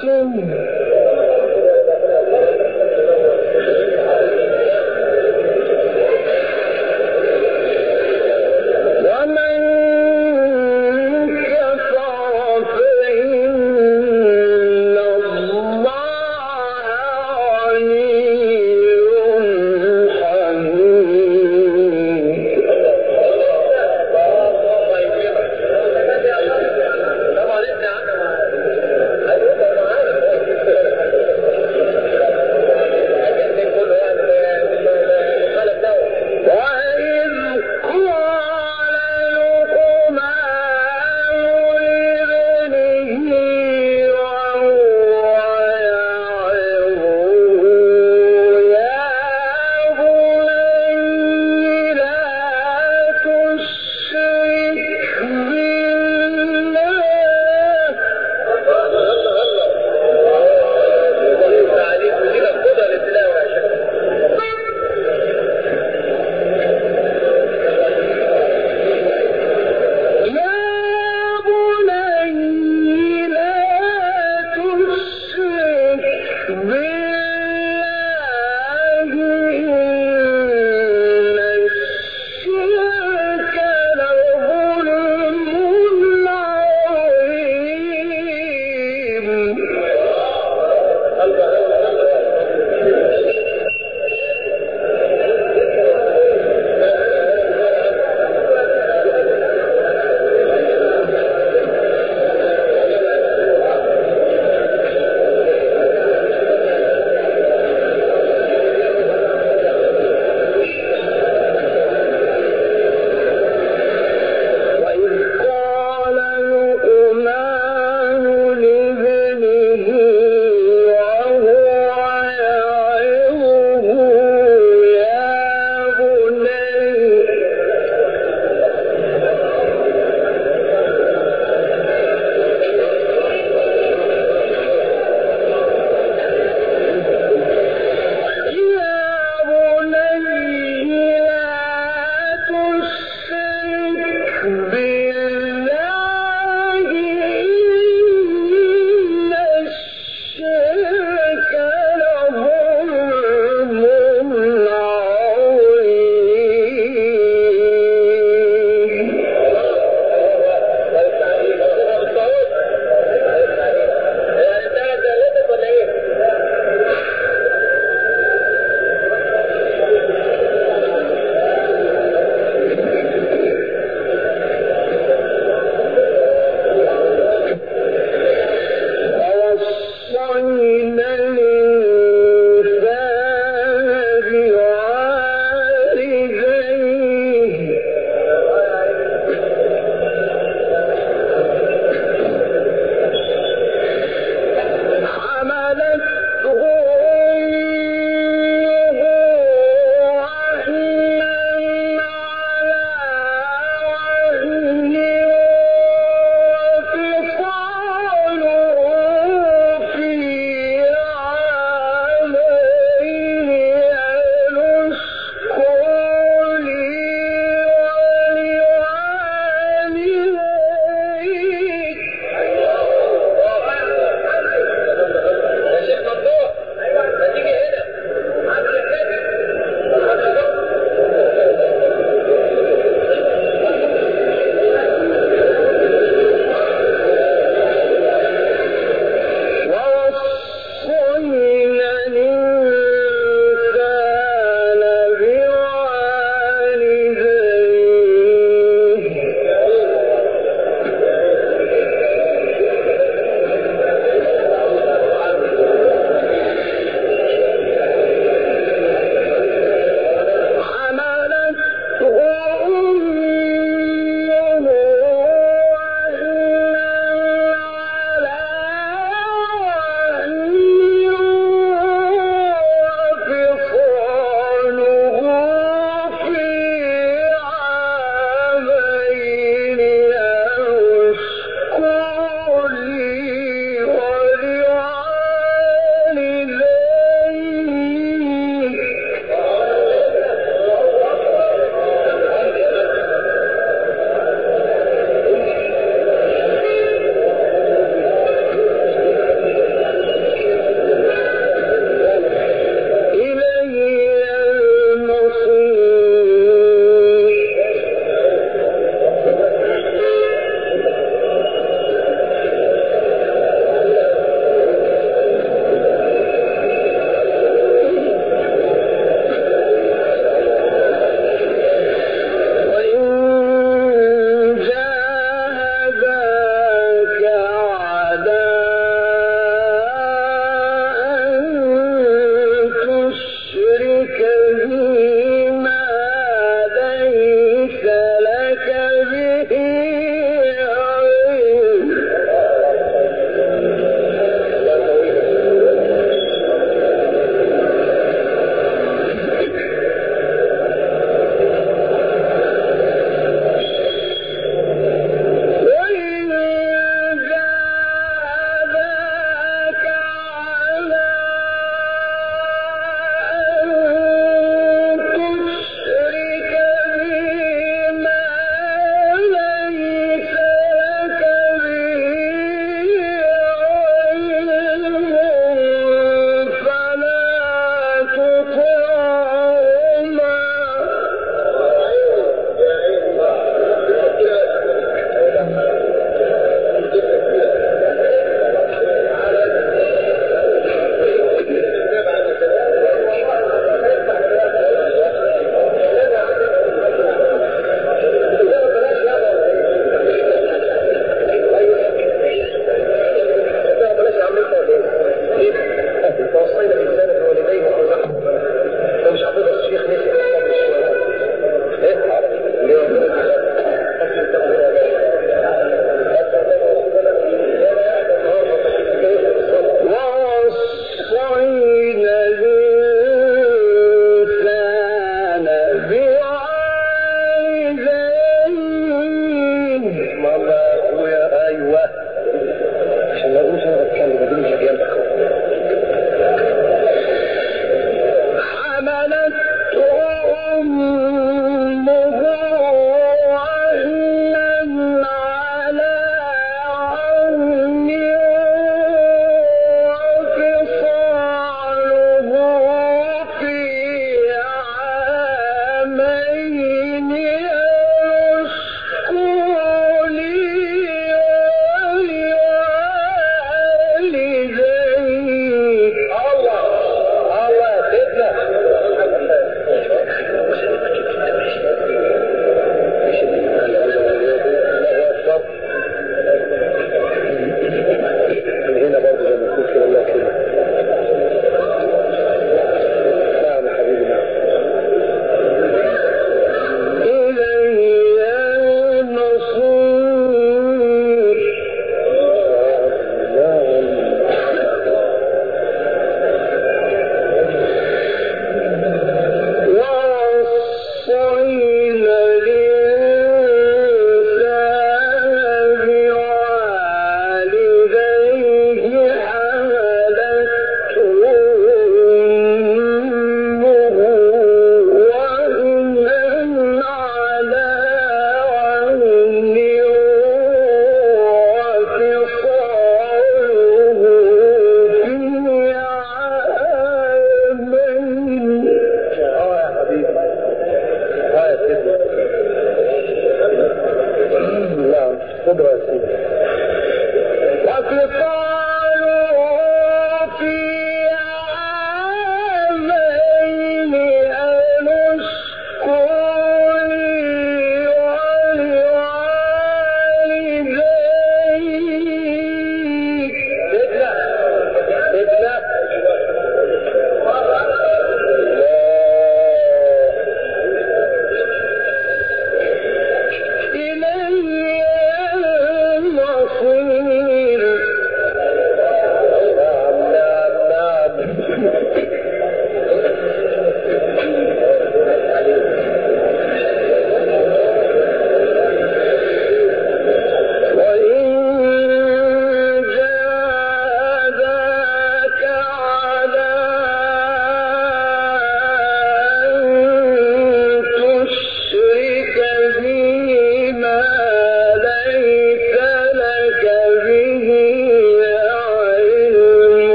وإذ قال لقمان لابنه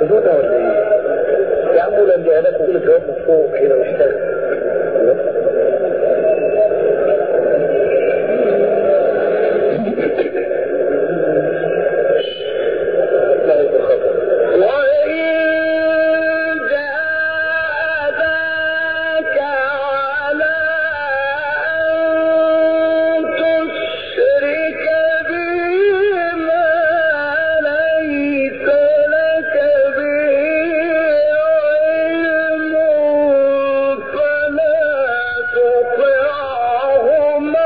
تنفذونا ولا ايه؟ يا عم ولا الجهالات تقول الجواب من فوق كده واشتغل لا يبقى خطر وإن جاهداك على أن تشرك بي ما ليس لك به علم فلا تطعهما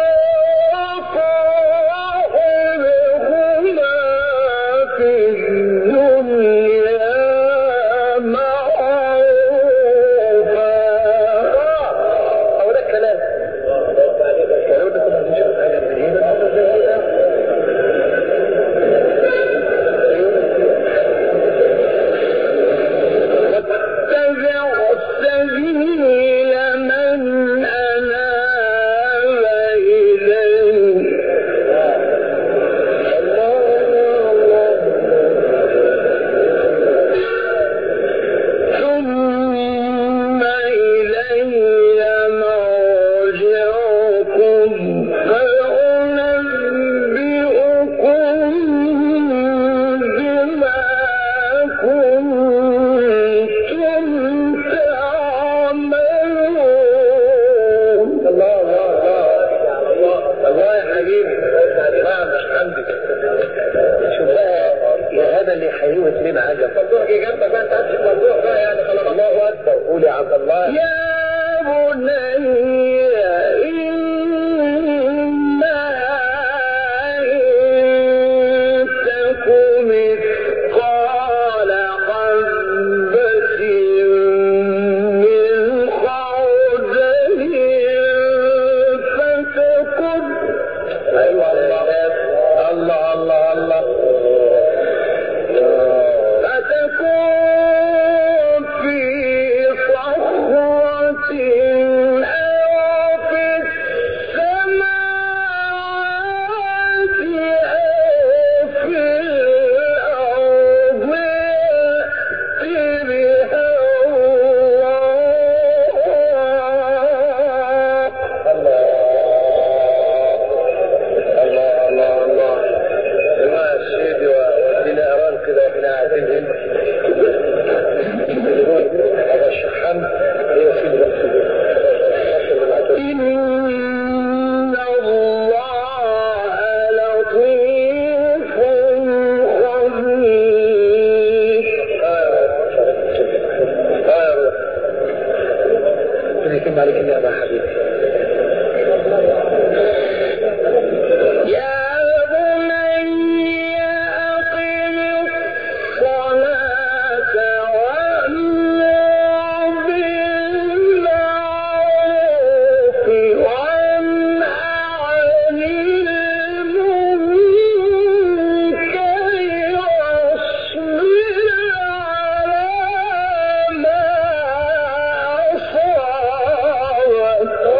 وصاحبهما في الدنيا معروفا هو ده الكلام لو انت كنت هتشرب حاجه من هنا واتبع سبيل من أناب إليه ثم إلي مرجعكم فأنبئكم بما كنتم تعملون الله الله الله الله يا حبيبي الله مش حمدك شوف بقى يا هذا اللي يحييه اثنين عجب موضوع جه جنبك بقى انت عارف الموضوع بقى يعني خلاص الله اكبر قول يا عبد الله يا بني إنها إن تك مثقال حبة من خردل فتكن ايوه الله الله الله الله فتكون في صخرة أو في السماوات أو في الأرض يأت بها الله الله الله الله الله السيدي ودينا ايران كده احنا قاعدين هنا هذا الشحام هي سيدي بقى إن الله لطيف خبير تدري كم عليك النعمة يا حبيبي يا بني أقم الصلاة وأمر بالمعروف وانه عن المنكر واصبر على ما أصابك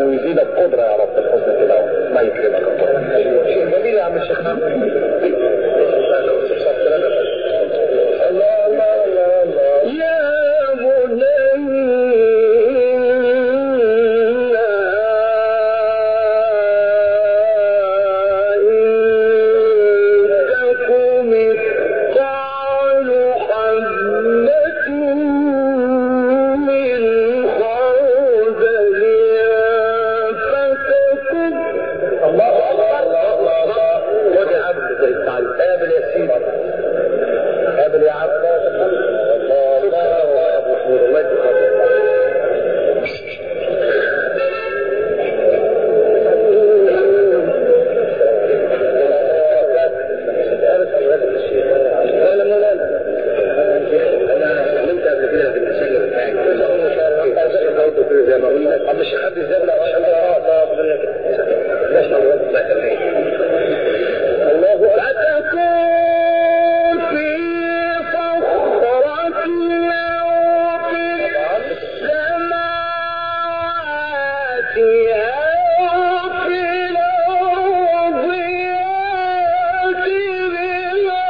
ويزيدك قدره يا رب الحسن كده الله يكرمك شيء جميل يا عم الشيخ محمد الله الله الله الله يا بني إنكم مثقال حبة من خردل فتكن الله الله الله الله الله خد يا عبد زي التعليم قابل يا سيدي قابل يا عبد الله الله الله يا ابو حميد الله يجزاك لا لا لا لا انا علمت قبل كده في المسجد بتاعي زي ما قلنا طب الشيخ عبد الزبله عشان الله فتكون في صخرة أو في السماوات أو في الأرض يأت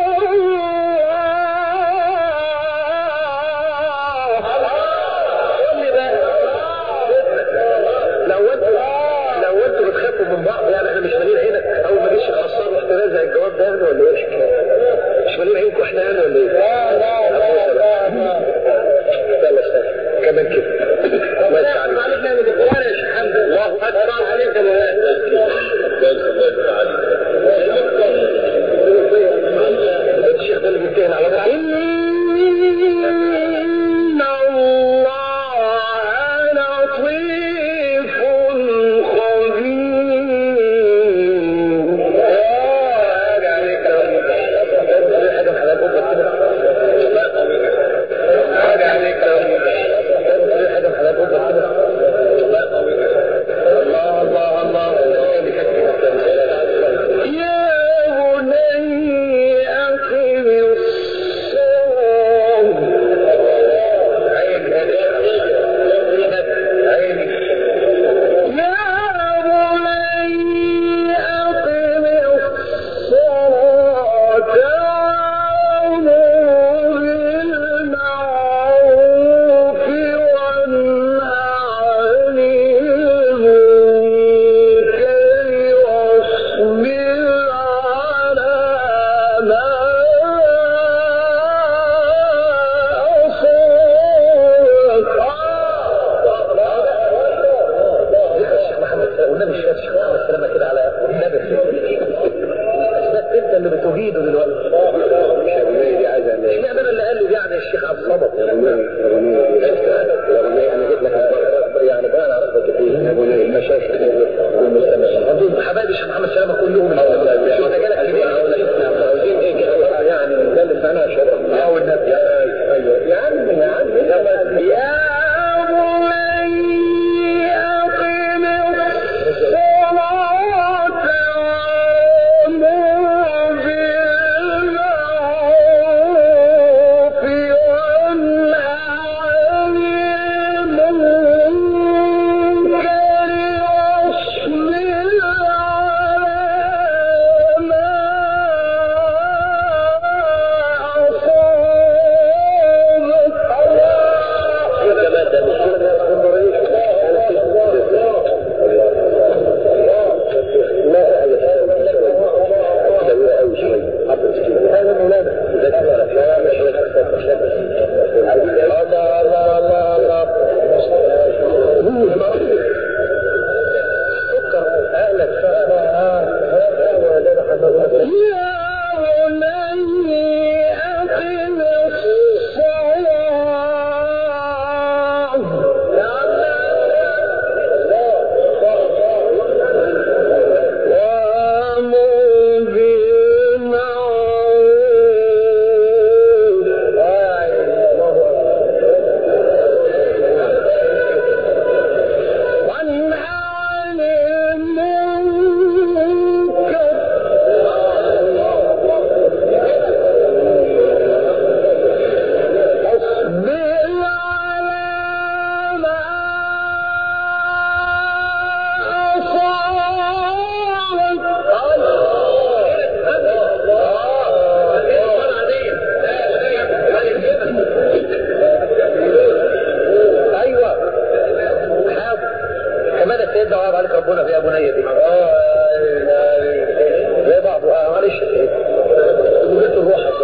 قول لي بقى لو انتوا لو انتوا بتخافوا من بعض يعني احنا مش مالين عينك اول ما جيش خسر رحت نازع الجواب ده يعني ولا ايه؟ مش مالين عينكم احنا يعني ولا ايه؟ لا لا لا لا يلا اشتغل كمان كده الله يفتح عليك يا شيخ حمد الله اكبر عليك يا مولانا الشيخ ده اللي بيمتهن على بعض إن الله لطيف خبير الله الله الله يا بني أقم الصلاة يا بني أقم الصلاة وأمر بالمعروف وانه عن المنكر واصبر على ما الشيخ محمد والنبي الشيخ الشيخ محمد سلامة كده على والنبي اسمك انت اللي بتجيده دلوقتي يا ابني دي عايزه اشمعنى انا اللي قال لي دي يعني الشيخ عبد الصمد يا ابني يا ابني يا ابني انا جيت لك يعني بقى انا عرفت كتير يا ابني المشايخ والمستمعين دول حبايبي الشيخ محمد سلامة كلهم مش هو ده جالك كبير عاوزين ايه كده يعني ندلس انا شرف اه والنبي ايوه يا عم يا عم يا بني أقم الصلاة وأمر بالمعروف وانه عن المنكر واصبر على صعب عليك ربنا في يا بني دي زي بعض آه، معلش قلت روحك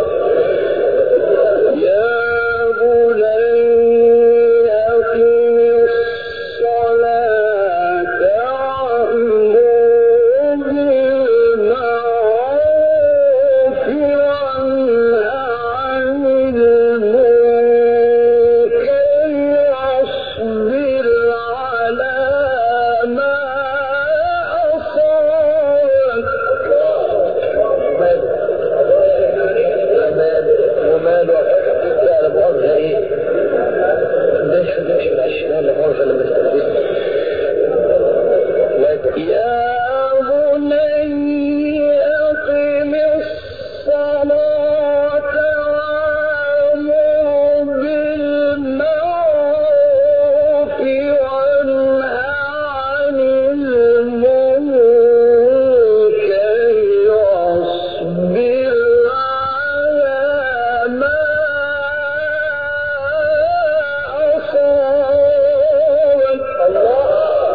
يا بني أقم الصلاة وأمر بالمعروف وانه عن المنكر واصبر على ما أصابك وماله وماله لا لا مؤاخذة ايه ليش ليش الاشياء لا مؤاخذة لما استخدمها الله يبارك يا بني أقم الصلاة وأمر بالمعروف وانه عن المنكر واصبر على ما أصابك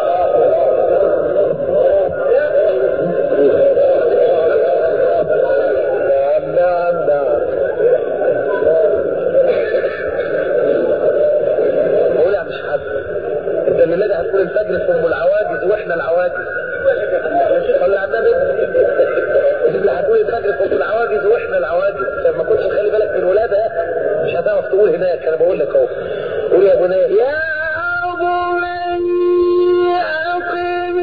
نعم نعم نعم قول يا مش حد انت اللي لدى هتقول الفجر ثم العواجز واحنا العواجز صلي على النبي اللي هتقول الفجر ثم العواجز واحنا العواجز عشان ما كنتش خلي بالك من الولاده مش هتعرف تقول هناك انا بقول لك اهو قول يا بني يا بني أقم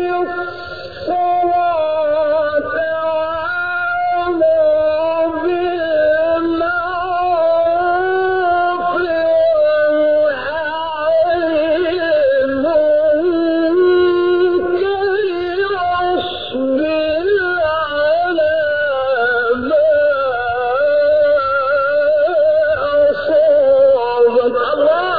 الصلاة وأمر بالمعروف وانه عن المنكر واصبر على ما أصابك الله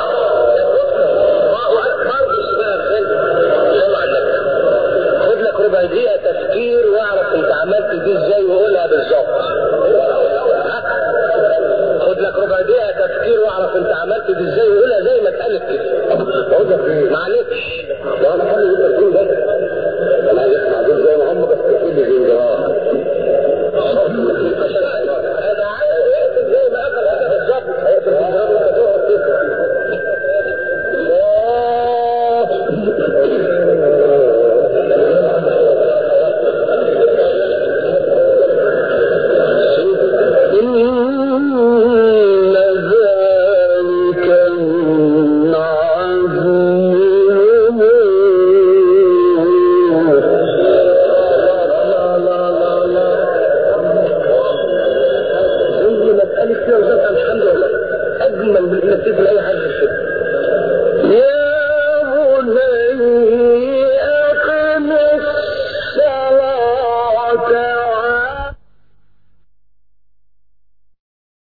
خد لك ربع دقيقة تفكير واعرف انت عملت دي ازاي وقولها بالظبط خد لك ربع دقيقة تفكير واعرف انت عملت دي ازاي وقولها زي ما اتقالت كده معلش لو انا حلو يبقى تقول ده